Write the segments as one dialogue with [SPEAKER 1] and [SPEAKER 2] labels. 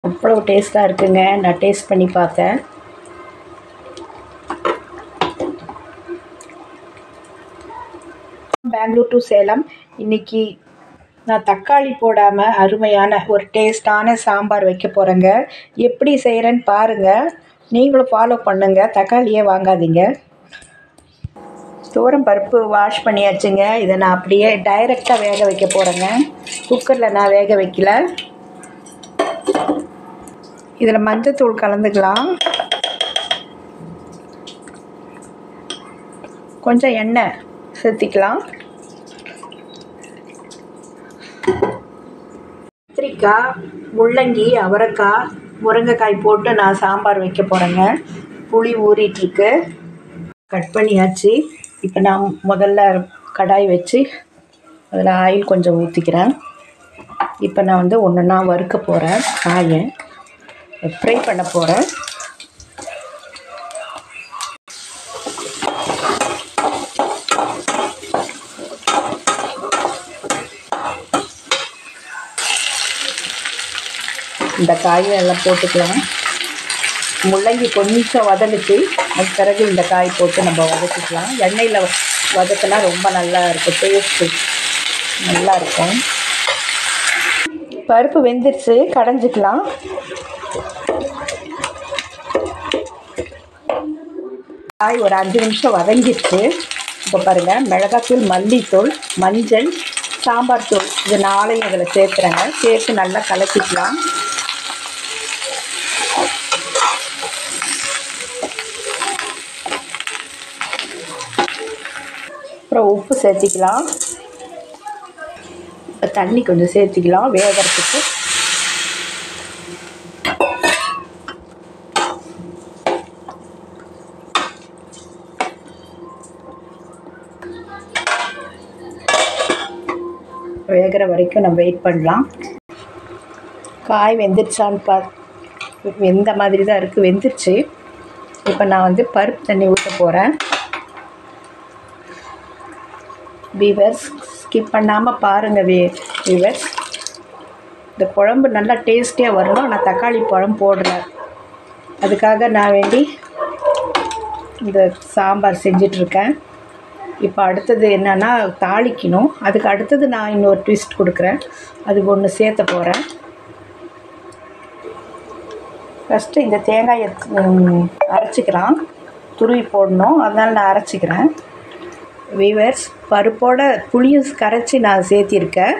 [SPEAKER 1] அவ்வளோ டேஸ்ட்டாக இருக்குங்க நான் டேஸ்ட் பண்ணி பார்த்தேன் பெங்களூர் டு சேலம் இன்னைக்கு நான் தக்காளி போடாமல் அருமையான ஒரு டேஸ்டான சாம்பார் வைக்க போகிறேங்க எப்படி செய்கிறேன்னு பாருங்கள் நீங்களும் ஃபாலோ பண்ணுங்கள் தக்காளியே வாங்காதீங்க துவரம் பருப்பு வாஷ் பண்ணியாச்சுங்க இதை நான் அப்படியே டைரெக்டாக வேக வைக்க போகிறேங்க குக்கரில் நான் வேக வைக்கல இதில் மஞ்சத்தூள் கலந்துக்கலாம் கொஞ்சம் எண்ணெய் சேர்த்திக்கலாம் கத்திரிக்காய் முள்ளங்கி அவரைக்காய் முருங்கைக்காய் போட்டு நான் சாம்பார் வைக்க போகிறேங்க புளி ஊறிட்டுருக்கு கட் பண்ணியாச்சு இப்போ நான் முதல்ல கடாய் வச்சு அதில் ஆயில் கொஞ்சம் ஊற்றிக்கிறேன் இப்போ நான் வந்து ஒன்று நான் வறுக்க போகிறேன் காயை ஃப்ரை பண்ண போகிறேன் இந்த காயை எல்லாம் போட்டுக்கலாம் முள்ளங்கி கொஞ்சம் வதங்கிச்சு அது பிறகு இந்த காய் போட்டு நம்ம வதக்கிக்கலாம் எண்ணெயில் வதக்கினா ரொம்ப நல்லா இருக்கும் டேஸ்ட்டு நல்லா இருக்கும் பருப்பு வெந்துருச்சு கடைஞ்சிக்கலாம் காய் ஒரு அஞ்சு நிமிஷம் வதங்கிடுச்சு இப்போ பாருங்கள் மிளகாத்தூள் மல்லித்தூள் மஞ்சள் சாம்பார் தூள் இது நாளையும் இதில் சேர்த்துறேங்க சேர்த்து நல்லா கலக்கிக்கலாம் அப்புறம் உப்பு சேர்த்திக்கலாம் இப்போ தண்ணி கொஞ்சம் சேர்த்திக்கலாம் வேகிறதுக்கு வேகிற வரைக்கும் நம்ம வெயிட் பண்ணலாம் காய் வெந்துருச்சான்னு பா வெந்த மாதிரி தான் இருக்குது வெந்துருச்சு இப்போ நான் வந்து பருப்பு தண்ணி ஊற்ற போகிறேன் வீவர்ஸ் ஸ்கிப் பண்ணாமல் பாருங்கள் வி வீவர்ஸ் இந்த குழம்பு நல்லா டேஸ்டியாக வரணும் நான் தக்காளி பழம் போடுறேன் அதுக்காக நான் வேண்டி இந்த சாம்பார் செஞ்சிட்ருக்கேன் இப்போ அடுத்தது என்னென்னா தாளிக்கணும் அதுக்கு அடுத்தது நான் இன்னொரு ட்விஸ்ட் கொடுக்குறேன் அதுக்கு ஒன்று சேர்த்த போகிறேன் ஃபஸ்ட்டு இந்த தேங்காயை ம், அரைச்சிக்கலாம் துருவி போடணும் அதனால் நான் அரைச்சிக்கிறேன் வீவர்ஸ் பருப்போட புளியும் கரைச்சி நான் சேர்த்திருக்கேன்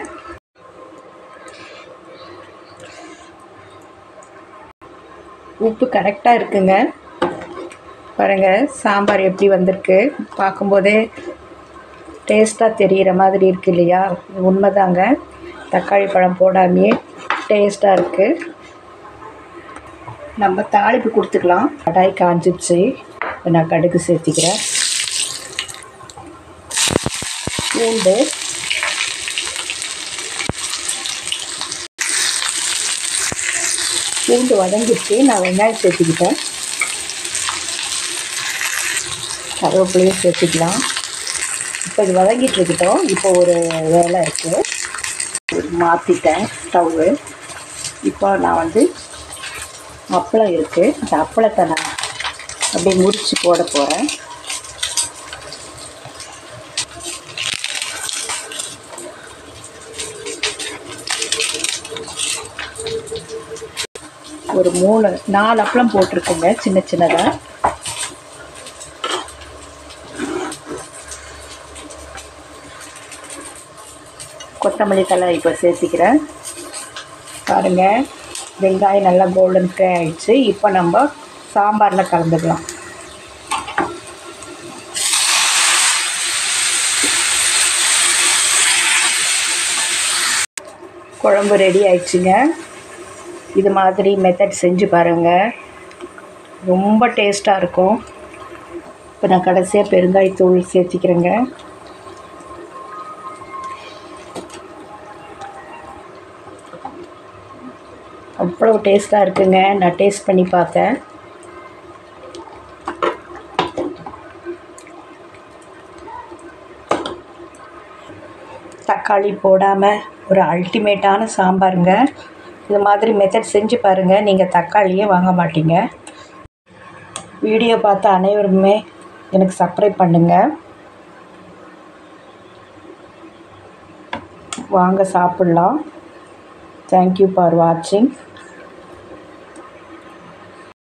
[SPEAKER 1] உப்பு கரெக்டாக இருக்குங்க பாருங்கள் சாம்பார் எப்படி வந்திருக்கு பார்க்கும்போதே டேஸ்ட்டாக தெரிகிற மாதிரி இருக்கு இல்லையா இது உண்மைதாங்க தக்காளி பழம் போடாமையே டேஸ்ட்டாக இருக்குது நம்ம தாளிப்பு கொடுத்துக்கலாம் கடாய் காஞ்சிடுச்சு இப்போ நான் கடுகு சேர்த்திக்கிறேன் பூண்டு பூண்டு வதங்கிடுச்சு நான் வெங்காயம் சேர்த்துக்கிட்டேன் கருவேப்பிலையும் சேர்த்துக்கலாம் இப்போ இது வதங்கிட்டு இருக்கட்டும் இப்போ ஒரு வேலை இருக்குது மாற்றிட்டேன் ஸ்டவ்வு இப்போ நான் வந்து அப்பளம் இருக்குது அந்த அப்பளத்தை நான் அப்படியே முறித்து போட போகிறேன் ஒரு மூணு நாலு அப்பளம் போட்டிருக்கேங்க சின்ன சின்னதாக கொத்தமல்லி தலை இப்போ சேர்த்திக்கிறேன் பாருங்கள் வெங்காயம் நல்லா கோல்டன் ஃப்ரை ஆயிடுச்சு இப்போ நம்ம சாம்பாரில் கலந்துக்கலாம் குழம்பு ரெடி ஆயிடுச்சுங்க இது மாதிரி மெத்தட் செஞ்சு பாருங்கள் ரொம்ப டேஸ்ட்டாக இருக்கும் இப்போ நான் கடைசியாக பெருங்காயத்தூள் சேர்த்திக்கிறேங்க அவ்வளோ டேஸ்ட்டாக இருக்குங்க நான் டேஸ்ட் பண்ணி பார்த்தேன் தக்காளி போடாமல் ஒரு அல்டிமேட்டான சாம்பாருங்க இது மாதிரி மெத்தட் செஞ்சு பாருங்கள் நீங்கள் தக்காளியே வாங்க மாட்டீங்க வீடியோ பார்த்த அனைவருமே எனக்கு சப்ஸ்கிரைப் பண்ணுங்கள் வாங்க சாப்பிட்லாம் தேங்க்யூ ஃபார் வாட்சிங்